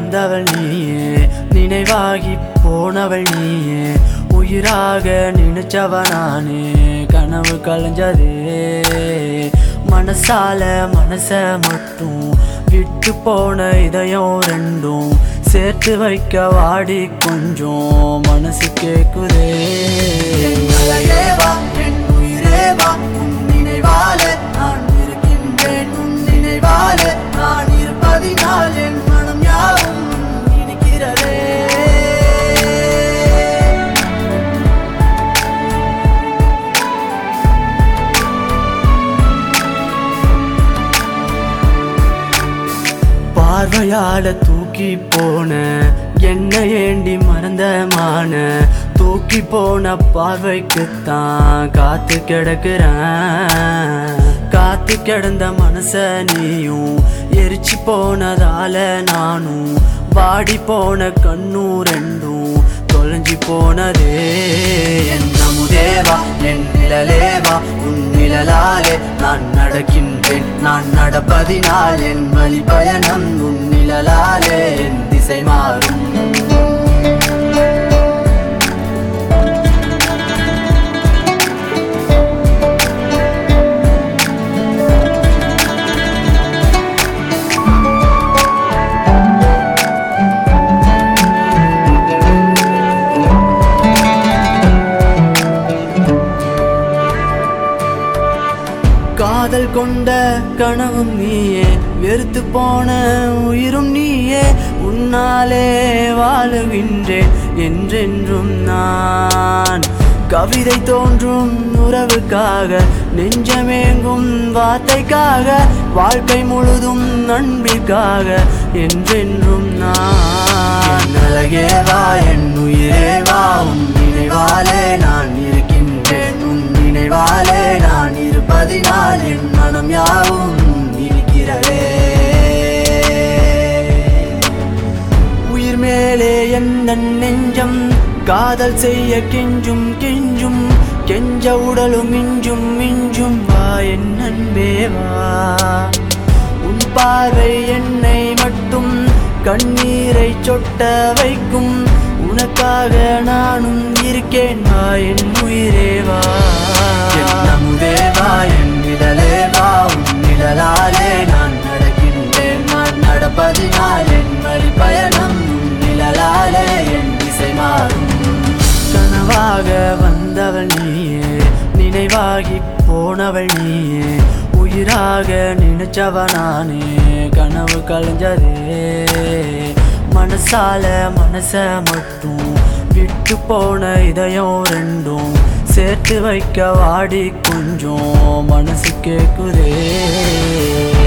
வந்தவள் நீயே நினைவாகி போனவள் நீயே உயிராக நினைச்சவ நானே கனவு கலைஞ்சதே மனசால மனச மட்டும் விட்டு போன இதயம் ரெண்டும் சேர்த்து வைக்க வாடி கொஞ்சம் மனசு கேக்குதே என் அழகே வா, என் உயிரே வா, உன் நினைவாலே நான் இருக்கின்றேன் உன் நினைவாலே நான் இருப்பதினால் என் மனம் யாவும் இனிக்கிறதே பார்வையால தூக்கி போன என்ன ஏண்டி மறந்த மான தூக்கி போன பார்வைக்குத்தான் காத்து கிடக்குறேன் காத்து கிடந்த மனச நீயும் எரிச்சு போனதால நானும் வாடி போன கண்ணும் ரெண்டும் தொலைஞ்சு போனதே என் நமுதேவா என் நிழலேவா உன் நிழலாலே நான் நடக்கின்றேன் நான் நடப்பதினால் என் வழி பயணம் உன் நிழலாலே என் திசை மாறும் காதல் கொண்ட கனவும் நீயே வெறுத்து போன உயிரும் நீயே உன்னாலே வாழுகின்றேன் என்றென்றும் நான் கவிதை தோன்றும் உறவுக்காக நெஞ்சமேங்கும் வார்த்தைக்காக வாழ்க்கை முழுதும் அன்பிற்காக என்றென்றும் நான் அழகே வா என் உயிரே வா உன் நினைவாலே நான் இருக்கின்றேன் உன் நினைவாலே நான் இருப்பதினால் என் மனம் யாவும் இருக்கிறதே உயிர் மேலே எந்த நெஞ்சம் காதல் செய்ய கெஞ்சும் கெஞ்சும் கெஞ்ச உடலும் மிஞ்சும் மிஞ்சும் வா என் அன்பே வா உன் பார்வை என்னை மட்டும் கண்ணீரை சொட்ட வைக்கும் உனக்காக நானும் இருக்கேன் வா என் உயிரே வா என் அமுதே வா என் நிழலே வா உன் நிழலாலே நான் நடக்கின்றேன் நான் நடப்பதினால் என் வழி பயணம் உன் நிழலாலே என் திசை மாறும் கனவாக வந்தவள் நீயே நினைவாகி போனவள் நீயே உயிராக நினைச்சவ நானே கனவு கலைஞ்சதே மனசால மனச மட்டும் விட்டு போன இதயம் ரெண்டும் சேர்த்து வைக்க வாடி கொஞ்சம் மனசு கேக்குதே